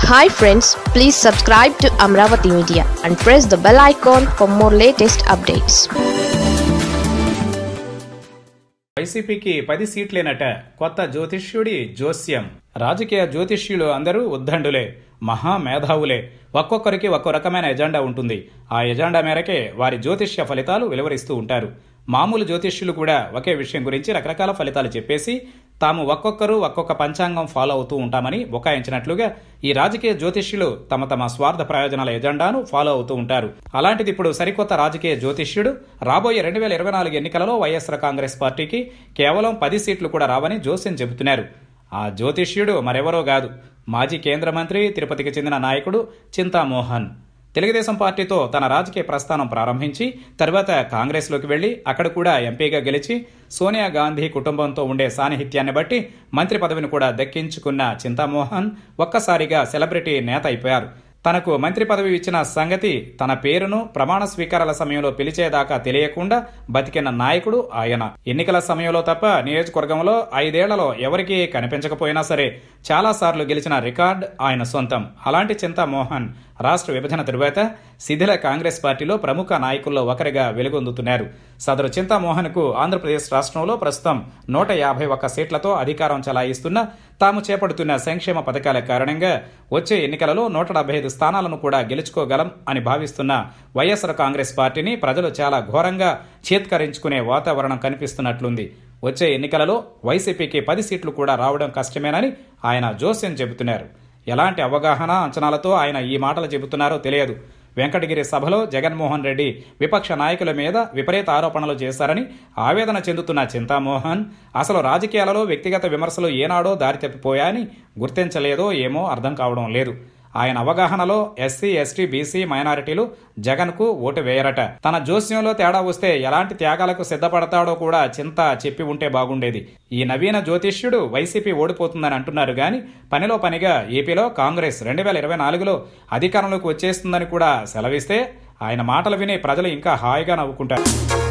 hi friends please subscribe to Amaravati media and press the bell icon for more latest updates వైసీపీకి పది సీట్లేనట కొత్త జ్యోతిష్యుడి జోస్యం రాజకీయ జ్యోతిష్యులు అందరూ ఉద్దండులే మహా మేధావులే ఒక్కొక్కరికి ఒక్కో రకమైన ఎజెండా ఉంటుంది ఆ ఎజెండా మేరకే వారి జ్యోతిష్య ఫలితాలు వెలువరిస్తూ ఉంటారు మామూలు జ్యోతిష్యులు కూడా ఒకే విషయం గురించి రకరకాల ఫలితాలు చెప్పేసి తాము ఒక్కొక్కరు ఒక్కొక్క పంచాంగం ఫాలో అవుతూ ఉంటామని బుకాయించినట్లుగా ఈ రాజకీయ జ్యోతిష్యులు తమ తమ స్వార్థ ప్రయోజనాల ఎజెండాను ఫాలో అవుతూ ఉంటారు అలాంటిది ఇప్పుడు సరికొత్త రాజకీయ జ్యోతిష్యుడు రాబోయే రెండు వేల ఇరవై నాలుగు ఎన్నికలలో వైఎస్ఆర్ కాంగ్రెస్ పార్టీకి కేవలం పది సీట్లు కూడా రావని జోస్యం చెబుతున్నారు ఆ జ్యోతిష్యుడు మరెవరో కాదు మాజీ కేంద్ర మంత్రి తిరుపతికి చెందిన నాయకుడు చింతామోహన్ తెలుగుదేశం పార్టీతో తన రాజకీయ ప్రస్థానం ప్రారంభించి తర్వాత కాంగ్రెస్లోకి వెళ్లి అక్కడ కూడా ఎంపీగా గెలిచి సోనియా గాంధీ కుటుంబంతో ఉండే సాన్నిహిత్యాన్ని బట్టి మంత్రి పదవిని కూడా దక్కించుకున్న చింతామోహన్ ఒక్కసారిగా సెలబ్రిటీ నేత అయిపోయారు తనకు మంత్రి పదవి ఇచ్చిన సంగతి తన పేరును ప్రమాణ స్వీకారాల సమయంలో పిలిచేదాకా తెలియకుండా బతికిన నాయకుడు ఆయన ఎన్నికల సమయంలో తప్ప నియోజకవర్గంలో ఐదేళ్లలో ఎవరికీ కనిపించకపోయినా సరే చాలా సార్లు గెలిచిన రికార్డ్ ఆయన సొంతం అలాంటి చింతామోహన్ రాష్ట్ర విభజన తరువాత శిథిల కాంగ్రెస్ పార్టీలో ప్రముఖ నాయకుల్లో ఒకరిగా వెలుగొందుతున్నారు సదరు చింతామోహన్కు ఆంధ్రప్రదేశ్ రాష్ట్రంలో ప్రస్తుతం నూట యాభై ఒక్క సీట్లతో అధికారం చలాయిస్తున్న తాము చేపడుతున్న సంక్షేమ పథకాల కారణంగా వచ్చే ఎన్నికలలో నూట డెబ్బై ఐదు స్థానాలను కూడా గెలుచుకోగలం అని భావిస్తున్న వైఎస్ఆర్ కాంగ్రెస్ పార్టీని ప్రజలు చాలా ఘోరంగా చేత్కరించుకునే వాతావరణం కనిపిస్తున్నట్లుంది వచ్చే ఎన్నికలలో వైసీపీకి పది సీట్లు కూడా రావడం కష్టమేనని ఆయన జోస్యం చెబుతున్నారు ఎలాంటి అవగాహన అంచనాలతో ఆయన ఈ మాటలు చెబుతున్నారో తెలియదు వెంకటగిరి సభలో జగన్మోహన్ రెడ్డి విపక్ష నాయకుల మీద విపరీత ఆరోపణలు చేశారని ఆవేదన చెందుతున్న చింతామోహన్ అసలు రాజకీయాలలో వ్యక్తిగత విమర్శలు ఏనాడో దారి తప్పిపోయాయని గుర్తించలేదో ఏమో అర్థం కావడం లేదు ఆయన అవగాహనలో ఎస్సీ ఎస్టీ బీసీ మైనారిటీలు జగన్కు ఓటు వేయరట తన జోస్యంలో తేడా వస్తే ఎలాంటి త్యాగాలకు సిద్ధపడతాడో కూడా చింత చెప్పి ఉంటే బాగుండేది ఈ నవీన జ్యోతిష్యుడు వైసీపీ ఓడిపోతుందని అంటున్నారు గాని పనిలో పనిగా ఏపీలో కాంగ్రెస్ రెండు వేల ఇరవై నాలుగులో అధికారంలోకి వచ్చేస్తుందని కూడా సెలవిస్తే ఆయన మాటలు విని ప్రజలు ఇంకా హాయిగా నవ్వుకుంటారు